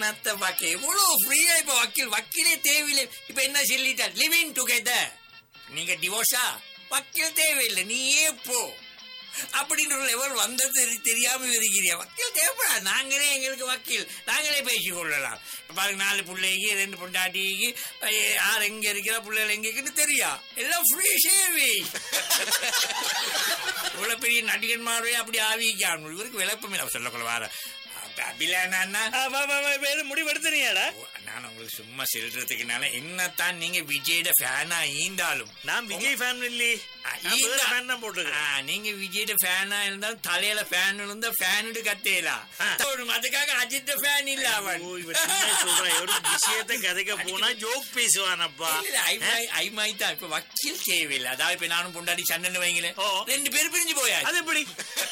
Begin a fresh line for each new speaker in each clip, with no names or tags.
என்னத்த பாக்க எவ்வளவு ஃப்ரீயா இப்ப வக்கீல் வக்கீலே தேவையில்லை இப்ப என்ன சொல்லிட்டார் லிவிங் டுகெதர் நீங்க டிவோர்ஸா வக்கீல் தேவையில்லை நீயே போ அப்படின்ற ஒரு லெவல் வந்தது தெரி- தெரியாம இருக்கிறியா வக்கீல் தேவைப்படா நாங்களே எங்களுக்கு வக்கீல் நாங்களே பேசிக் கொள்ளலாம் இப்ப பாருங்க நாலு பிள்ளைக்கு ரெண்டு பொண்டாட்டிக்கு அஹ், யார் எங்க இருக்கிறா பிள்ளைகள் எங்க இருக்குன்னு தெரியா எல்லாம் ஃப்ரீ சேவிங் இவ்வளவு பெரிய நடிகன்மாரே அப்படி ஆவிக்காம இவருக்கு விளப்பம் இல்லை சொல்லக்குள்ள வார அபிலானா
ஆ, வா, வா, வா, வேற முடிவெடுத்தனியாடா
நான் உங்களுக்கு சும்மா செல்றதுக்குனால என்னத்தான் நீங்க விஜயோட ஃபேனா ஈந்தாலும்
நான் விஜய் ஃபேன் இல்லையே
ஆ,
நான் வேற
ஈந்தா-
ஃபேன் தான் போட்டிருக்கேன்
ஆ, நீங்க விஜயோட ஃபேனா இருந்தாலும் தலையில ஃபேன் இருந்தா ஃபேனு கத்தேலாம் அதுக்காக அஜித் ஃபேன் இல்ல அவன்
ஓ, இவன் சும்மா சொல்றான். ஒரு விஷயத்தை கதைக்க போனா ஜோக் பேசுவானப்பா
இல்ல, இல்ல, ஐமாய்- ஐமாய் தான். இப்ப வக்கீல் தேவையில்லை அதாவது இப்ப நானும் பொண்டாடி சண்டைன்னு வைங்களேன்
ஓ.
ரெண்டு பேரும் பிரிஞ்சு போயா
அது எப்படி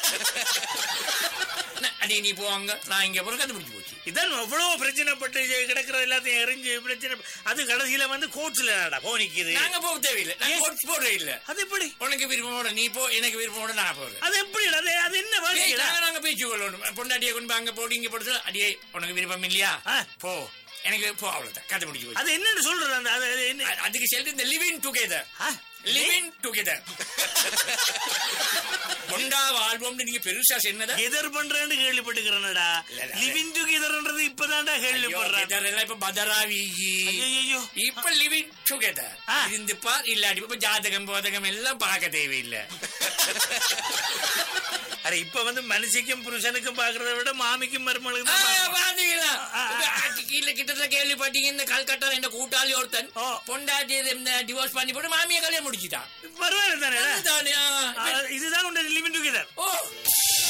அடி நீ போவாங்க நான் இங்க போற கதை முடிச்சு போச்சு
இதான் எவ்வளவு பிரச்சனைப்பட்டு கிடக்குறது எல்லாத்தையும் எரிஞ்சு பிரச்சனை அது கடைசியில வந்து கோர்ட்ஸ்ல போ நிக்குது
நாங்க போக தேவையில்லை நான்
ஏன்?
கோர்ட்ஸ் போடுற இல்ல
அது எப்படி
உனக்கு விருப்பமோட நீ போ எனக்கு விருப்பமோட நான் போறேன்
அது எப்படி அது அது என்ன
ஏய்,
வாழ்க்கைடா
நாங்க நாங்க பேச்சு கொள்ளணும் பொண்டாட்டியை கொண்டு போய் அங்க போட்டு இங்க போட்டு அடியே உனக்கு விருப்பம் இல்லையா
ஆ.
போ எனக்கு போ அவ்வளவுதான் கதை முடிச்சு போச்சு
அது என்னன்னு சொல்றது அந்த அது அது என்ன
அ- அதுக்கு சொல்லிட்டு இந்த லிவிங் டுகெதர்
ஆ,
லிவிங் டுகெதர் கொண்டா வாழ்வோம்னு நீங்க பெருசா சொன்னத
எதர் பண்றேன்னு கேள்விப்பட்டுக்கிறேன்டா
இல்ல, இல்ல.
லிவிங் டுகெதர்ன்றது இப்பதான்டா கேள்விப்படுறேன்
இதர் எல்லாம் இப்ப பதராவி
ஐயோ
இப்ப லிவிங் டுகெதர்
ஆ.
இருந்து பார் இல்லாட்டி இப்ப ஜாதகம் போதகம் எல்லாம் பார்க்க தேவையில்லை
அரே இப்ப வந்து மனுஷிக்கும் புருஷனுக்கும் பாக்குறத விட மாமிக்கும் மருமகளுக்கும்
ஆ,
தான் பார்க்கணும்.
பாத்தீங்களா
ஆ, ஆ.
இப்ப ஆ, கீழே கிட்டத்தட்ட கேள்விப்பட்டீங்க இந்த கல்கட்டால இந்த கூட்டாளி ஒருத்தன்
ஓ.
பொண்டாட்டி டிவோர்ஸ் பண்ணி போட்டு மாமியை கல்யாணம் முடிச்சிட்டான்
பரவாயில்ல தானே
அதுதானே, ஆ.
இதுதான் உன்னுடைய லிவிங் டுகெதர்
ஓ